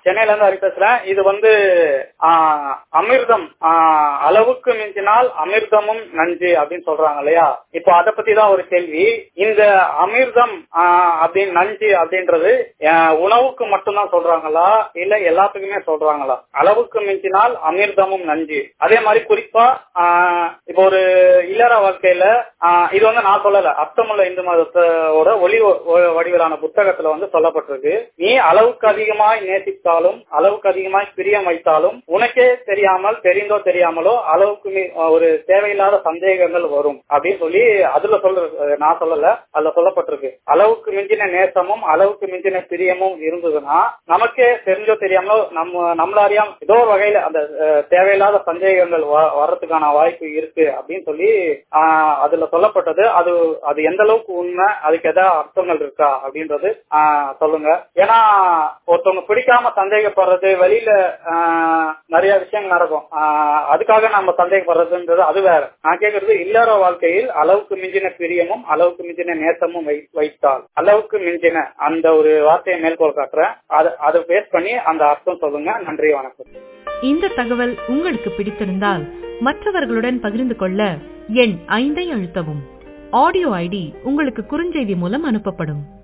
சென்னையில இருந்து ஹரி பேசுறேன் இது வந்து ஆஹ், அமிர்தம் ஆஹ், அளவுக்கு மிஞ்சினால் அமிர்தமும் நஞ்சு அப்படின்னு சொல்றாங்க இல்லையா இப்போ அதை பத்தி தான் ஒரு கேள்வி இந்த அமிர்தம் ஆஹ், அப்படின்னு நஞ்சு அப்படின்றது ஆஹ், உணவுக்கு மட்டும்தான் சொல்றாங்களா இல்ல எல்லாத்துக்குமே சொல்றாங்களா அளவுக்கு மிஞ்சினால் அமிர்தமும் நஞ்சு அதே மாதிரி குறிப்பா ஆஹ், இப்போ ஒரு இல்லற வாழ்க்கையில ஆஹ், இது வந்து நான் சொல்லல அர்த்தமுள்ள இந்து மதத்தோட ஒளி ஒ- வடிவிலான புத்தகத்துல வந்து சொல்லப்பட்டிருக்கு நீ அளவுக்கு அதிகமாய் நேசித்தாலும் அளவுக்கு அதிகமாய் பிரியம் வைத்தாலும் உனக்கே தெரியாமல் தெரிந்தோ தெரியாமலோ அளவுக்கு மீ- ஒரு தேவையில்லாத சந்தேகங்கள் வரும் அப்படின்னு சொல்லி அதுல சொல்றது நான் சொல்லல அதுல சொல்லப்பட்டிருக்கு அளவுக்கு மிஞ்சின நேசமும் அளவுக்கு மிஞ்சின பிரியமும் இருந்ததுன்னா நமக்கே தெரிஞ்சோ தெரியாமலோ நம்ம நம்மள அறியாம ஏதோ ஒரு வகையில அந்த அஹ், தேவையில்லாத சந்தேகங்கள் வ- வர்றதுக்கான வாய்ப்பு இருக்கு அப்படின்னு சொல்லி ஆஹ், அதுல சொல்லப்பட்டது அது அது எந்த அளவுக்கு உண்மை அதுக்கு ஏதாவது அர்த்தங்கள் இருக்கா அப்படின்றது ஆஹ், சொல்லுங்க ஏன்னா ஒருத்தவங்க பிடிக்காம சந்தேகப்படுறது வெளியில ஆஹ், நிறைய விஷயங்கள் நடக்கும் ஆஹ், அதுக்காக நம்ம சந்தேகப்படுறதுன்றது அது வேற நான் கேக்குறது இல்லற வாழ்க்கையில் அளவுக்கு மிஞ்சின பிரியமும் அளவுக்கு மிஞ்சின நேசமும் வை- வைத்தால் அளவுக்கு மிஞ்சின அந்த ஒரு வார்த்தையை மேற்கோள் காட்டுறேன் அதை அதை பேஸ் பண்ணி அந்த அர்த்தம் சொல்லுங்க நன்றி வணக்கம் இந்த தகவல் உங்களுக்கு பிடித்திருந்தால் மற்றவர்களுடன் பகிர்ந்து கொள்ள எண் ஐந்தை அழுத்தவும் ஆடியோ ஐடி உங்களுக்கு குறுஞ்செய்தி மூலம் அனுப்பப்படும்